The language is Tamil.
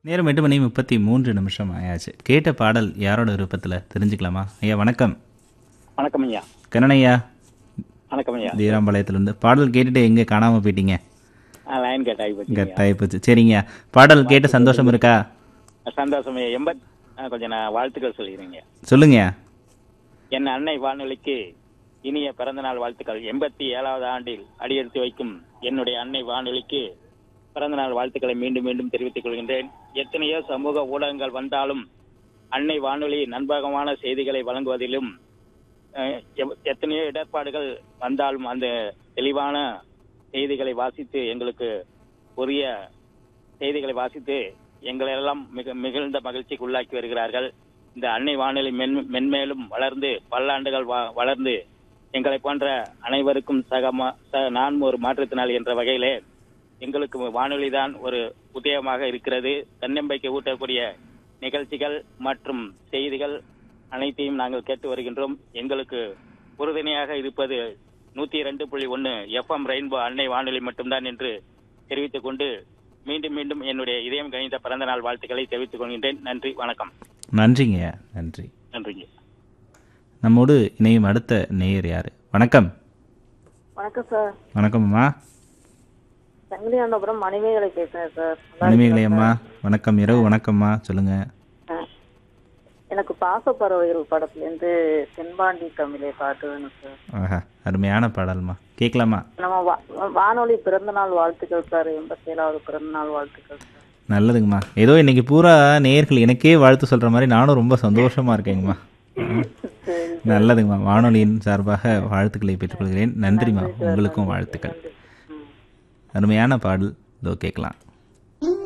நேரம் எட்டு மணி முப்பத்தி மூன்று நிமிஷம் ஆயாச்சு கேட்ட பாடல் யாரோட விருப்பத்தில் தெரிஞ்சுக்கலாமா ஐயா வணக்கம் வணக்கம் ஐயா கண்ணனையா வணக்கம் ஐயா தீராம்பாளையத்துலேருந்து பாடல் கேட்டுட்டு எங்கே காணாமல் போயிட்டீங்க ஆ, லைன் கட் ஆகி போச்சு கட்டாயி போச்சு சரிங்க பாடல் கேட்ட சந்தோஷம் இருக்கா சந்தோஷம் ஐயா எண்பத் ஆ, கொஞ்சம் நான் வாழ்த்துக்கள் சொல்லிக்கிறேங்க சொல்லுங்கய்யா என் அன்னை வானொலிக்கு இனிய பிறந்தநாள் வாழ்த்துக்கள் எண்பத்தி ஏழாவது ஆண்டில் அடியெடுத்து வைக்கும் என்னுடைய அன்னை வானொலிக்கு பிறந்தநாள் வாழ்த்துக்களை மீண்டும் மீண்டும் தெரிவித்துக் கொள்கின்றேன் எத்தனையோ சமூக ஊடகங்கள் வந்தாலும் அன்னை வானொலி நண்பகமான செய்திகளை வழங்குவதிலும் அஹ், எவ்- எத்தனையோ இடர்பாடுகள் வந்தாலும் அந்த தெளிவான செய்திகளை வாசித்து எங்களுக்கு உரிய செய்திகளை வாசித்து எங்களெல்லாம் மிக மிகுந்த மகிழ்ச்சிக்கு உள்ளாக்கி வருகிறார்கள் இந்த அன்னை வானொலி மென் மென்மேலும் வளர்ந்து பல்லாண்டுகள் வ- வளர்ந்து எங்களை போன்ற அனைவருக்கும் சக மா- ச- நான் ஒரு மாற்றுத்திறனாளி என்ற வகையிலே எங்களுக்கு வானொலி தான் ஒரு உதயமாக இருக்கிறது தன்னம்பிக்கை ஊட்டக்கூடிய நிகழ்ச்சிகள் மற்றும் செய்திகள் அனைத்தையும் நாங்கள் கேட்டு வருகின்றோம் எங்களுக்கு உறுதுணையாக இருப்பது நூத்தி இரண்டு புள்ளி ஒன்னு எஃப்எம் ரெயின்போ அன்னை வானொலி மட்டும்தான் என்று தெரிவித்துக் கொண்டு மீண்டும் மீண்டும் என்னுடைய இதயம் கணித பிறந்த நாள் வாழ்த்துக்களை தெரிவித்துக் கொள்கின்றேன் நன்றி வணக்கம் நன்றிங்கய்யா நன்றி நன்றிங்க நம்மோடு இணையும் அடுத்த நேயர் யார் வணக்கம் வணக்கம் சார் வணக்கம் அம்மா சங்கிலியாண்டபுரம் மணிமேகலை பேசுறேன் சார் நல்லா மணிமேகலை அம்மா வணக்கம் இரவு வணக்கம்மா சொல்லுங்க இருக்கேன். எனக்கு பாசப்பறவைகள் படத்துலேருந்து தென்பாண்டி தமிழை பாட்டு வேணும் சார் ஆஹா அருமையான பாடல்மா கேட்கலாமா நம்ம வா- வானொலி பிறந்த நாள் வாழ்த்துக்கள் சார் எண்பத்தி ஏழாவது பிறந்த நாள் வாழ்த்துக்கள் சார் நல்லதுங்கம்மா ஏதோ இன்னைக்கு பூரா நேயர்கள் எனக்கே வாழ்த்து சொல்ற மாதிரி நானும் ரொம்ப சந்தோஷமா இருக்கேங்கம்மா ம். சரி நல்லதுங்கம்மா வானொலியின் சார்பாக வாழ்த்துக்களை பெற்றுக்கொள்கிறேன் நன்றிம்மா உங்களுக்கும் வாழ்த்துக்கள் ம் அருமையான பாடல் இதோ கேட்கலாம்